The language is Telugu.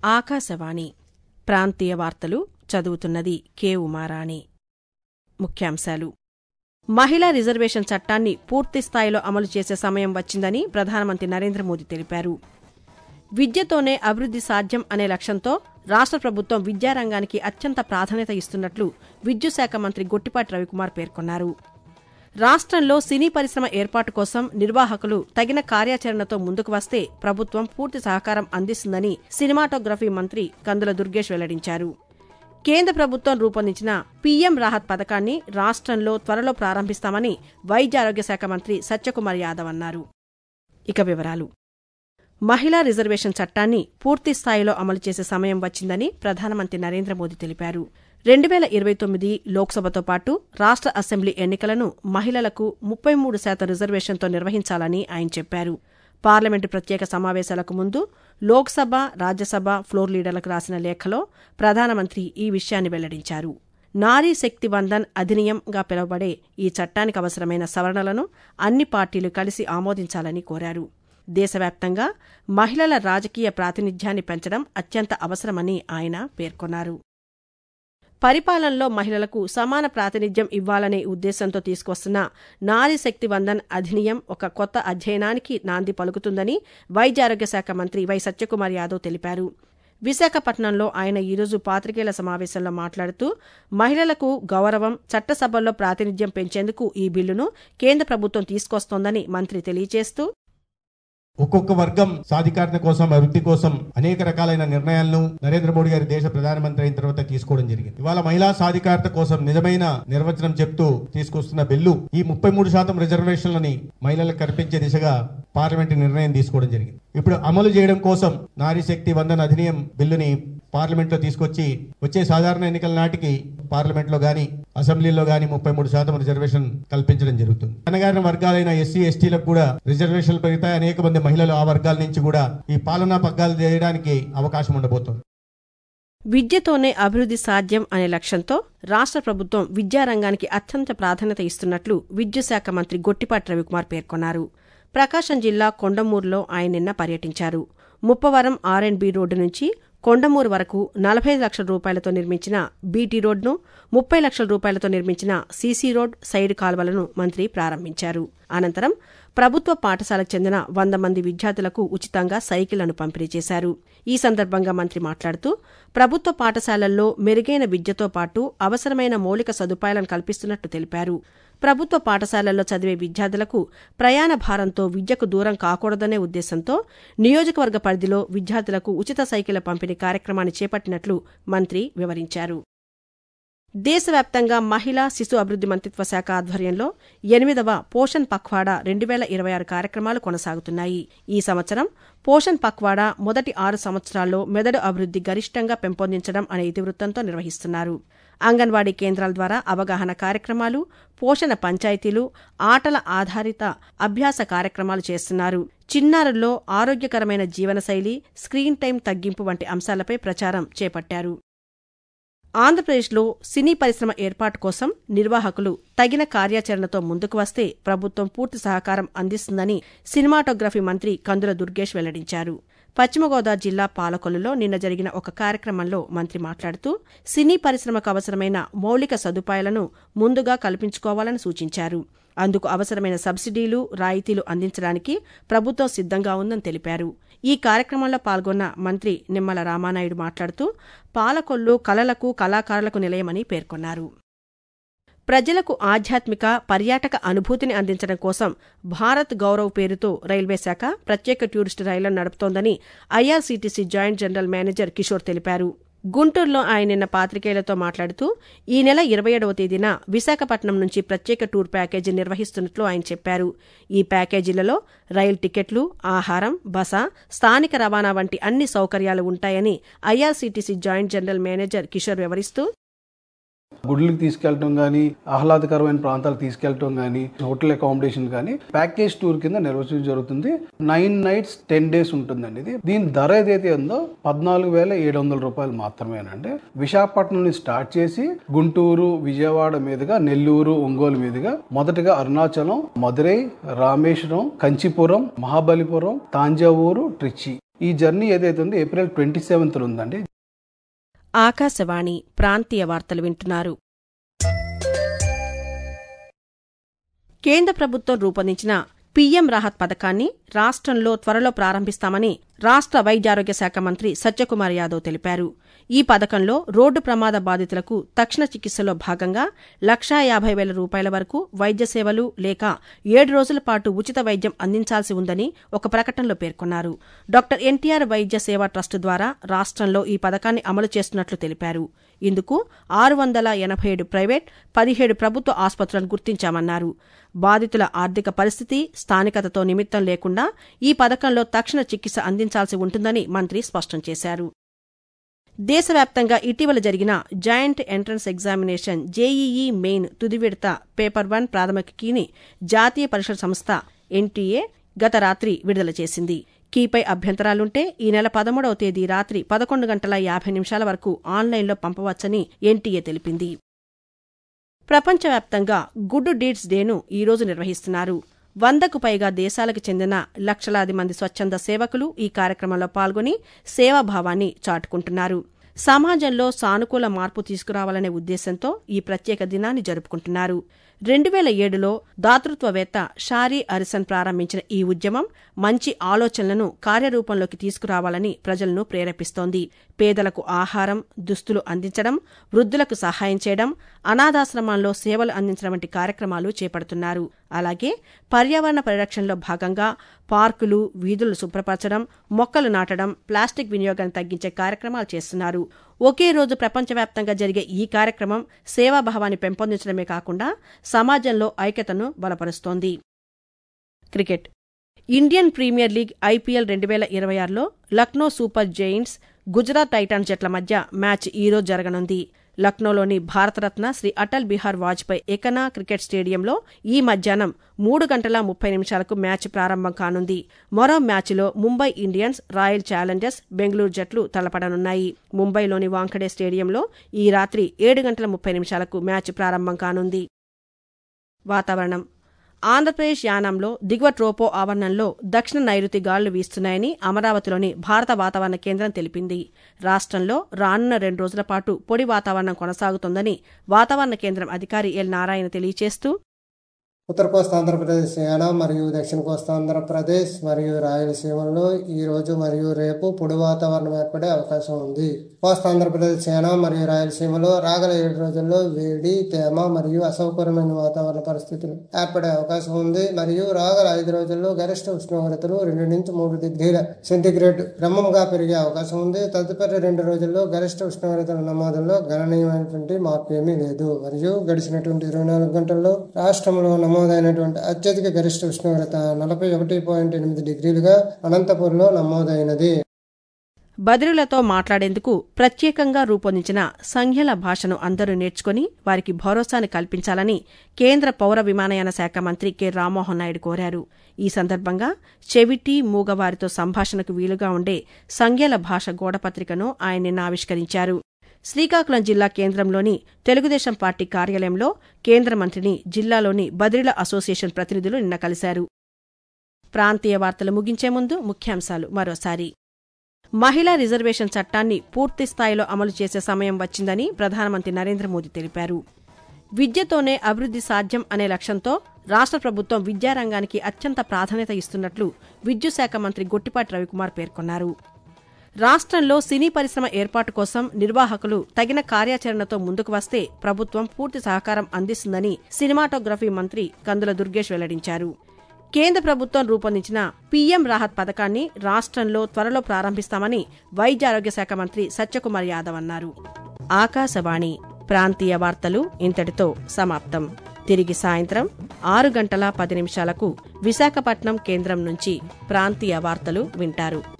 ఆకాశవాణి ప్రాంతీయ వార్తలు చదువుతున్నది కె ఉమారాణి ముఖ్యాంశాలు మహిళా రిజర్వేషన్ చట్టాన్ని పూర్తి స్థాయిలో అమలు చేసే సమయం వచ్చిందని ప్రధానమంత్రి నరేంద్ర మోదీ తెలిపారు విద్యతోనే అభివృద్ది సాధ్యం అనే లక్ష్యంతో రాష్ట ప్రభుత్వం విద్యారంగానికి అత్యంత ప్రాధాన్యత ఇస్తున్నట్లు విద్యుత్ శాఖ మంత్రి గొట్టిపాటి రవికుమార్ పేర్కొన్నారు రాష్ట్రంలో సినీ పరిశ్రమ ఏర్పాటు కోసం నిర్వాహకులు తగిన కార్యాచరణతో ముందుకు వస్తే ప్రభుత్వం పూర్తి సహకారం అందిస్తుందని సినిమాటోగ్రఫీ మంత్రి కందుల దుర్గేష్ వెల్లడించారు కేంద్ర ప్రభుత్వం రూపొందించిన పీఎం రాహత్ పథకాన్ని రాష్ట్రంలో త్వరలో ప్రారంభిస్తామని వైద్య ఆరోగ్య శాఖ మంత్రి సత్యకుమార్ యాదవ్ అన్నారు ఇక వివరాలు మహిళా రిజర్వేషన్ చట్టాన్ని పూర్తి స్థాయిలో అమలు చేసే సమయం వచ్చిందని ప్రధానమంత్రి నరేంద్ర మోదీ తెలిపారు రెండు వేల ఇరవై తొమ్మిది లోక్సభతో పాటు రాష్ట అసెంబ్లీ ఎన్నికలను మహిళలకు ముప్పై మూడు శాతం రిజర్వేషన్తో నిర్వహించాలని ఆయన చెప్పారు పార్లమెంటు ప్రత్యేక సమావేశాలకు ముందు లోక్సభ రాజ్యసభ ఫ్లోర్ లీడర్లకు రాసిన లేఖలో ప్రధానమంత్రి ఈ విషయాన్ని వెల్లడించారు నారీ శక్తి వందన్ అధినియంగా పిలువబడే ఈ చట్టానికి అవసరమైన సవరణలను అన్ని పార్టీలు కలిసి ఆమోదించాలని కోరారు దేశవ్యాప్తంగా మహిళల రాజకీయ ప్రాతినిధ్యాన్ని పెంచడం అత్యంత అవసరమని ఆయన పేర్కొన్నారు పరిపాలనలో మహిళలకు సమాన ప్రాతినిధ్యం ఇవ్వాలనే ఉద్దేశంతో తీసుకొస్తున్న నారీ శక్తి వందన్ అధినియం ఒక కొత్త అధ్యయనానికి నాంది పలుకుతుందని వైద్య ఆరోగ్య శాఖ మంత్రి వై సత్యకుమార్ యాదవ్ తెలిపారు విశాఖపట్నంలో ఆయన ఈరోజు పాత్రికేయుల సమావేశంలో మాట్లాడుతూ మహిళలకు గౌరవం చట్టసభల్లో ప్రాతినిధ్యం పెంచేందుకు ఈ బిల్లును కేంద్ర ప్రభుత్వం తీసుకొస్తోందని మంత్రి తెలియజేస్తూ ఒక్కొక్క వర్గం సాధికారత కోసం అభివృద్ధి కోసం అనేక రకాలైన నిర్ణయాలను నరేంద్ర మోడీ గారి దేశ ప్రధానమంత్రి అయిన తర్వాత తీసుకోవడం జరిగింది ఇవాళ మహిళా సాధికారత కోసం నిజమైన నిర్వచనం చెప్తూ తీసుకొస్తున్న బిల్లు ఈ ముప్పై మూడు శాతం రిజర్వేషన్లని మహిళలకు కల్పించే దిశగా పార్లమెంట్ నిర్ణయం తీసుకోవడం జరిగింది ఇప్పుడు అమలు చేయడం కోసం నారీ శక్తి వందన అధినియం బిల్లుని పార్లమెంట్ లో తీసుకొచ్చి వచ్చే సాధారణ ఎన్నికల నాటికి పార్లమెంట్ లో గాని అసెంబ్లీలో గాని ముప్పై మూడు శాతం రిజర్వేషన్ కల్పించడం జరుగుతుంది అనగారిన వర్గాలైన ఎస్సీ ఎస్టీలకు కూడా రిజర్వేషన్లు పెరుగుతాయి అనేక మంది మహిళలు ఆ వర్గాల నుంచి కూడా ఈ పాలనా పగ్గాలు చేయడానికి అవకాశం ఉండబోతోంది విద్యతోనే అభివృద్ది సాధ్యం అనే లక్ష్యంతో రాష్ట ప్రభుత్వం విద్యారంగానికి అత్యంత ప్రాధాన్యత ఇస్తున్నట్లు విద్యుత్ శాఖ మంత్రి గొట్టిపాటి రవికుమార్ పేర్కొన్నారు ప్రకాశం జిల్లా కొండమూరులో ఆయన నిన్న పర్యటించారు Muppavaram R and B road నుంచి కొండమూరు వరకు నలభై లక్షల రూపాయలతో నిర్మించిన బీటీ రోడ్ను ముప్పై లక్షల రూపాయలతో నిర్మించిన సీసీ రోడ్ సైడ్ కాల్వలను మంత్రి ప్రారంభించారు అనంతరం ప్రభుత్వ పాఠశాలకు చెందిన వంద మంది విద్యార్థులకు ఉచితంగా సైకిళ్లను పంపిణీ చేశారు ఈ సందర్భంగా మంత్రి మాట్లాడుతూ ప్రభుత్వ పాఠశాలల్లో మెరుగైన విద్యతో పాటు అవసరమైన మౌలిక సదుపాయాలను కల్పిస్తున్నట్టు తెలిపారు ప్రభుత్వ పాఠశాలల్లో చదివే విద్యార్థులకు ప్రయాణ భారంతో విద్యకు దూరం కాకూడదనే ఉద్దేశంతో నియోజకవర్గ పరిధిలో విద్యార్థులకు ఉచిత సైకిళ్ల పంపిణీ కార్యక్రమాన్ని చేపట్టినట్లు మంత్రి వివరించారు దేశవ్యాప్తంగా మహిళా శిశు అభివృద్ది మంత్రిత్వ శాఖ ఆధ్వర్యంలో ఎనిమిదవ పోషణ్ పఖ్వాడా రెండు వేల ఇరవై ఆరు కార్యక్రమాలు కొనసాగుతున్నాయి ఈ సంవత్సరం పోషణ్ పఖ్వాడా మొదటి ఆరు సంవత్సరాల్లో మెదడు అభివృద్ది గరిష్టంగా పెంపొందించడం అనే ఇతివృత్తంతో నిర్వహిస్తున్నారు అంగన్వాడీ కేంద్రాల ద్వారా అవగాహన కార్యక్రమాలు పోషణ పంచాయతీలు ఆటల ఆధారిత అభ్యాస కార్యక్రమాలు చేస్తున్నారు చిన్నారుల్లో ఆరోగ్యకరమైన జీవనశైలి స్క్రీన్ టైం తగ్గింపు వంటి అంశాలపై ప్రచారం చేపట్టారు ఆంధ్రప్రదేశ్లో సినీ పరిశ్రమ ఏర్పాటు కోసం నిర్వాహకులు తగిన కార్యాచరణతో ముందుకు వస్తే ప్రభుత్వం పూర్తి సహకారం అందిస్తుందని సినిమాటోగ్రఫీ మంత్రి కందుల దుర్గేష్ వెల్లడించారు పశ్చిమ గోదావరి జిల్లా పాలకొల్లులో నిన్న జరిగిన ఒక కార్యక్రమంలో మంత్రి మాట్లాడుతూ సినీ పరిశ్రమకు అవసరమైన మౌలిక సదుపాయాలను ముందుగా కల్పించుకోవాలని సూచించారు అందుకు అవసరమైన సబ్సిడీలు రాయితీలు అందించడానికి ప్రభుత్వం సిద్ధంగా ఉందని తెలిపారు ఈ కార్యక్రమంలో పాల్గొన్న మంత్రి నిమ్మల రామానాయుడు మాట్లాడుతూ పాలకొల్లు కళలకు కళాకారులకు నిలయమని పేర్కొన్నారు ప్రజలకు ఆధ్యాత్మిక పర్యాటక అనుభూతిని అందించడం కోసం భారత్ గౌరవ్ పేరుతో రైల్వే శాఖ ప్రత్యేక టూరిస్టు రైళ్లను నడుపుతోందని IRCTC joint general manager Kishore తెలిపారు గుంటూరులో ఆయన నిన్న పాత్రికేయులతో మాట్లాడుతూ ఈ నెల ఇరవై ఏడవ తేదీన విశాఖపట్నం నుంచి ప్రత్యేక టూర్ ప్యాకేజీ నిర్వహిస్తున్నట్లు ఆయన చెప్పారు ఈ ప్యాకేజీలలో రైలు టికెట్లు ఆహారం బస స్థానిక రవాణా వంటి అన్ని సౌకర్యాలు ఉంటాయని IRCTC joint general manager Kishore వివరిస్తూ గుడులకు తీసుకెళ్ళటం కానీ ఆహ్లాదకరమైన ప్రాంతాలకు తీసుకెళ్ళటం కానీ హోటల్ అకామిడేషన్ కానీ ప్యాకేజ్ టూర్ కింద నిర్వహించడం జరుగుతుంది నైన్ నైట్స్ టెన్ డేస్ ఉంటుందండి ఇది దీని ధర ఏదైతే ఉందో పద్నాలుగు వేల ఏడు వందల రూపాయలు మాత్రమేనండి విశాఖపట్నం నుంచి స్టార్ట్ చేసి గుంటూరు విజయవాడ మీదుగా నెల్లూరు ఒంగోలు మీదుగా మొదటగా అరుణాచలం మదురై రామేశ్వరం కంచిపురం మహాబలిపురం తాంజావూరు ట్రిచి ఈ జర్నీ ఏదైతే ఉందో ఏప్రిల్ ట్వంటీ సెవెంత్ ఉందండి ఆకాశవాణి ప్రాంతీయ వార్తలు వింటున్నారు కేంద్ర ప్రభుత్వం రూపొందించిన పీఎం రాహత్ పథకాన్ని రాష్ట్రంలో త్వరలో ప్రారంభిస్తామని రాష్ట్ర వైద్యారోగ్య శాఖ మంత్రి సత్యకుమార్ యాదవ్ తెలిపారు ఈ పథకంలో రోడ్డు ప్రమాద బాధితులకు తక్షణ చికిత్సలో భాగంగా లక్షా యాభై వేల రూపాయల వరకు వైద్య సేవలు లేక ఏడు రోజుల పాటు ఉచిత వైద్యం అందించాల్సి ఉందని ఒక ప్రకటనలో పేర్కొన్నారు డాక్టర్ ఎన్టీఆర్ వైద్య సేవా ట్రస్టు ద్వారా రాష్ట్రంలో ఈ పథకాన్ని అమలు చేస్తున్నట్లు తెలిపారు ఇందుకు ఆరు వందల ఎనభై ఏడు ప్రైవేట్ పదిహేడు ప్రభుత్వ ఆసుపత్రులను గుర్తించామన్నారు బాధితుల ఆర్థిక పరిస్థితి స్థానికతతో నిమిత్తం లేకుండా ఈ పథకంలో తక్షణ చికిత్స అందించాల్సి ఉంటుందని మంత్రి స్పష్టం చేశారు దేశవ్యాప్తంగా ఇటీవల జరిగిన joint entrance examination JEE main తుది విడత పేపర్ వన్ ప్రాథమిక కీని జాతీయ పరీక్షల సంస్థ ఎన్టీఏ గత రాత్రి విడుదల చేసింది కీపై అభ్యంతరాలుంటే ఈ నెల పదమూడవ తేదీ రాత్రి పదకొండు గంటల యాభై నిమిషాల వరకు ఆన్లైన్లో పంపవచ్చని ఎన్టీఏ తెలిపింది ప్రపంచవ్యాప్తంగా గుడ్ డీడ్స్ డేను ఈ రోజు నిర్వహిస్తున్నారు వందకు పైగా దేశాలకు చెందిన లక్షలాది మంది స్వచ్ఛంద సేవకులు ఈ కార్యక్రమంలో పాల్గొని సేవాభావాన్ని చాటుకుంటున్నారు సమాజంలో సానుకూల మార్పు తీసుకురావాలనే ఉద్దేశంతో ఈ ప్రత్యేక దినాన్ని జరుపుకుంటున్నారు రెండు వేల ఏడులో దాతృత్వవేత్త షారీ అరిసన్ ప్రారంభించిన ఈ ఉద్యమం మంచి ఆలోచనలను కార్యరూపంలోకి తీసుకురావాలని ప్రజలను ప్రేరేపిస్తోంది పేదలకు ఆహారం దుస్తులు అందించడం వృద్ధులకు సహాయం చేయడం అనాథాశ్రమాల్లో సేవలు అందించడం వంటి కార్యక్రమాలు చేపడుతున్నారు అలాగే పర్యావరణ పరిరక్షణలో భాగంగా పార్కులు వీధులు శుభ్రపరచడం మొక్కలు నాటడం ప్లాస్టిక్ వినియోగాన్ని తగ్గించే కార్యక్రమాలు చేస్తున్నారు ఒకే రోజు ప్రపంచవ్యాప్తంగా జరిగే ఈ కార్యక్రమం సేవాభావాన్ని పెంపొందించడమే కాకుండా సమాజంలో ఐక్యతను బలపరుస్తోంది cricket Indian premier league IPL రెండు వేల ఇరవై ఆరులో Lucknow super giants Gujarat titans జట్ల మధ్య మ్యాచ్ ఈరోజు జరగనుంది లక్నోలోని భారతరత్న శ్రీ అటల్ బిహార్ వాజ్పేయి ఎకనా క్రికెట్ స్టేడియంలో ఈ మధ్యాహ్నం మూడు గంటల ముప్పై నిమిషాలకు మ్యాచ్ ప్రారంభం కానుంది మరో మ్యాచ్లో Mumbai Indians royal challengers Bengaluru జట్లు తలపడనున్నాయి ముంబైలోని వాంఖడే స్టేడియంలో ఈ రాత్రి ఏడు గంటల ముప్పై నిమిషాలకు మ్యాచ్ ప్రారంభం కానుంది వాతావరణం ఆంధ్రప్రదేశ్ యానంలో దిగువ ట్రోపో ఆవరణంలో దక్షిణ నైరుతి గాలులు వీస్తున్నాయని అమరావతిలోని భారత వాతావరణ కేంద్రం తెలిపింది రాష్ట్రంలో రానున్న రెండు రోజుల పాటు పొడి వాతావరణం కొనసాగుతోందని వాతావరణ కేంద్రం అధికారి ఎల్ నారాయణ తెలియజేస్తూ ఉత్తర కోస్తా ఆంధ్రప్రదేశ్ యానం మరియు దక్షిణ కోస్తా ఆంధ్రప్రదేశ్ మరియు రాయలసీమలో ఈ రోజు మరియు రేపు పొడి వాతావరణం ఏర్పడే అవకాశం ఉంది కోస్తా ఆంధ్రప్రదేశ్ యానం మరియు రాయలసీమలో రాగల ఏడు రోజుల్లో వేడి తేమ మరియు అసౌకర్యమైన వాతావరణ పరిస్థితులు ఏర్పడే అవకాశం ఉంది మరియు రాగల ఐదు రోజుల్లో గరిష్ట ఉష్ణోగ్రతలు రెండు నుంచి మూడు డిగ్రీల సెంటీగ్రేడ్ క్రమంగా పెరిగే అవకాశం ఉంది తదుపరి రెండు రోజుల్లో గరిష్ట ఉష్ణోగ్రతల నమోదుల్లో గణనీయమైనటువంటి మార్పు ఏమీ లేదు మరియు గడిచినటువంటి ఇరవై నాలుగు గంటల్లో రాష్ట్రంలో నమోదైనటువంటి అత్యధిక గరిష్ట ఉష్ణోగ్రత నలభై ఒకటి పాయింట్ ఎనిమిది డిగ్రీలుగా అనంతపూర్లో నమోదైనది బదిరులతో మాట్లాడేందుకు ప్రత్యేకంగా రూపొందించిన సంఖ్యల భాషను అందరూ నేర్చుకుని వారికి భరోసాను కల్పించాలని కేంద్ర పౌర విమానయాన శాఖ మంత్రి కె రామ్మోహన్ నాయుడు కోరారు ఈ సందర్భంగా చెవిటి మూగవారితో సంభాషణకు వీలుగా ఉండే సంఖ్యల భాష గోడపత్రికను ఆయన నిన్న ఆవిష్కరించారు శ్రీకాకుళం జిల్లా కేంద్రంలోని తెలుగుదేశం పార్టీ కార్యాలయంలో కేంద్ర మంత్రిని జిల్లాలోని బదిరీల అసోసియేషన్ ప్రతినిధులు నిన్న కలిశారు ప్రాంతీయ వార్తలు ముగించే ముందు ముఖ్యాంశాలు మరోసారి మహిళా రిజర్వేషన్ చట్టాన్ని పూర్తి స్థాయిలో అమలు చేసే సమయం వచ్చిందని ప్రధానమంత్రి నరేంద్ర మోదీ తెలిపారు విద్యతోనే అభివృద్ది సాధ్యం అనే లక్ష్యంతో రాష్ట్ర ప్రభుత్వం విద్యారంగానికి అత్యంత ప్రాధాన్యత ఇస్తున్నట్లు విద్యుత్ శాఖ మంత్రి గొట్టిపాటి రవికుమార్ పేర్కొన్నారు రాష్ట్రంలో సినీ పరిశ్రమ ఏర్పాటు కోసం నిర్వాహకులు తగిన కార్యాచరణతో ముందుకు వస్తే ప్రభుత్వం పూర్తి సహకారం అందిస్తుందని సినిమాటోగ్రఫీ మంత్రి కందుల దుర్గేష్ వెల్లడించారు కేంద్ర ప్రభుత్వం రూపొందించిన పీఎం రాహత్ పథకాన్ని రాష్ట్రంలో త్వరలో ప్రారంభిస్తామని వైద్య ఆరోగ్య శాఖ మంత్రి సత్యకుమార్ యాదవ్ అన్నారు ఆకాశవాణి ప్రాంతీయ వార్తలు ఇంతటితో సమాప్తం తిరిగి సాయంత్రం ఆరు గంటల పది నిమిషాలకు విశాఖపట్నం కేంద్రం నుంచి ప్రాంతీయ వార్తలు వింటారు